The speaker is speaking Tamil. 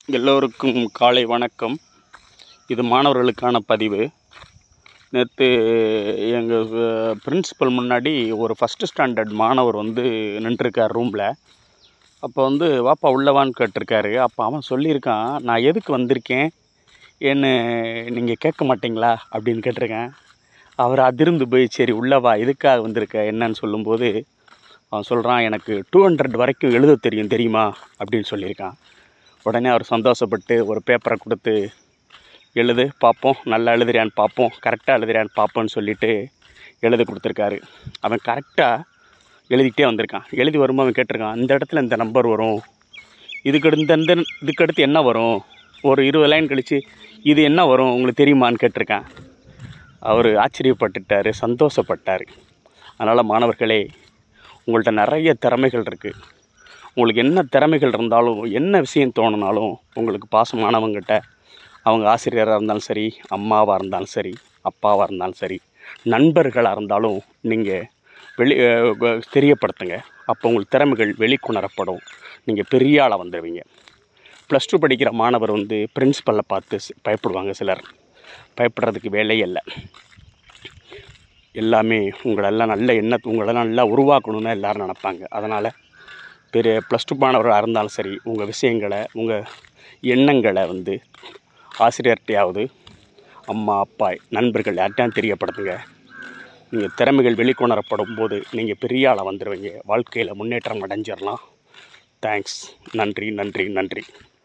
எல்லோருக்கும் காலை வணக்கம் இது மாணவர்களுக்கான பதிவு நேற்று எங்கள் பிரின்சிபல் முன்னாடி ஒரு ஃபஸ்ட்டு ஸ்டாண்டர்ட் மாணவர் வந்து நின்றுருக்கார் ரூமில் அப்போ வந்து வாப்பா உள்ளவான்னு கேட்டிருக்காரு அப்போ அவன் சொல்லியிருக்கான் நான் எதுக்கு வந்திருக்கேன் ஏன்னு நீங்கள் கேட்க மாட்டீங்களா அப்படின்னு கேட்டிருக்கேன் அவர் அதிர்ந்து போய் சரி உள்ளவா எதுக்காக வந்திருக்க என்னன்னு சொல்லும்போது அவன் சொல்கிறான் எனக்கு டூ ஹண்ட்ரட் வரைக்கும் எழுத தெரியும் தெரியுமா அப்படின்னு சொல்லியிருக்கான் உடனே அவர் சந்தோஷப்பட்டு ஒரு பேப்பரை கொடுத்து எழுது பார்ப்போம் நல்லா எழுதுறியான்னு பார்ப்போம் கரெக்டாக எழுதுறியான்னு பார்ப்போன்னு சொல்லிட்டு எழுத கொடுத்துருக்காரு அவன் கரெக்டாக எழுதிக்கிட்டே வந்திருக்கான் எழுதி வரும்போது அவன் கேட்டிருக்கான் இந்த இடத்துல இந்த நம்பர் வரும் இதுக்கு அடுத்து இந்த இந்த இதுக்கு அடுத்து என்ன வரும் ஒரு இருபது லைன் கழித்து இது என்ன வரும் உங்களுக்கு தெரியுமான்னு கேட்டிருக்கான் அவர் ஆச்சரியப்பட்டுட்டார் சந்தோஷப்பட்டார் அதனால் மாணவர்களே உங்கள்கிட்ட நிறைய திறமைகள் இருக்குது உங்களுக்கு என்ன திறமைகள் இருந்தாலும் என்ன விஷயம் தோணுனாலும் உங்களுக்கு பாசமானவங்ககிட்ட அவங்க ஆசிரியராக இருந்தாலும் சரி அம்மாவாக இருந்தாலும் சரி அப்பாவாக இருந்தாலும் சரி நண்பர்களாக இருந்தாலும் நீங்கள் வெளி அஹ் வ- தெரியப்படுத்துங்க அப்போ உங்களுக்கு திறமைகள் வெளிக்கொணரப்படும் நீங்கள் பெரிய ஆளாக வந்துடுவீங்க ப்ளஸ் டூ படிக்கிற மாணவர் வந்து பிரின்சிபலை பார்த்து சி- பயப்படுவாங்க சிலர் பயப்படுறதுக்கு வேலையே இல்லை எல்லாமே உங்களெல்லாம் நல்ல எண்ணத்தை உங்களெல்லாம் நல்லா உருவாக்கணும்னு எல்லாரும் நினப்பாங்க அதனால் பெரிய ப்ளஸ் டூ மாணவராக இருந்தாலும் சரி உங்கள் விஷயங்களை உங்கள் எண்ணங்களை வந்து ஆசிரியர்கிட்டையாவது அம்மா அப்பா நண்பர்கள் யார்கிட்டையும் தெரியப்படுத்துங்க நீங்கள் திறமைகள் வெளிக்கொணரப்படும் போது நீங்கள் பெரிய ஆளாக வந்துடுவீங்க வாழ்க்கையில் முன்னேற்றம் அடைஞ்சிடலாம் தேங்க்ஸ் நன்றி நன்றி நன்றி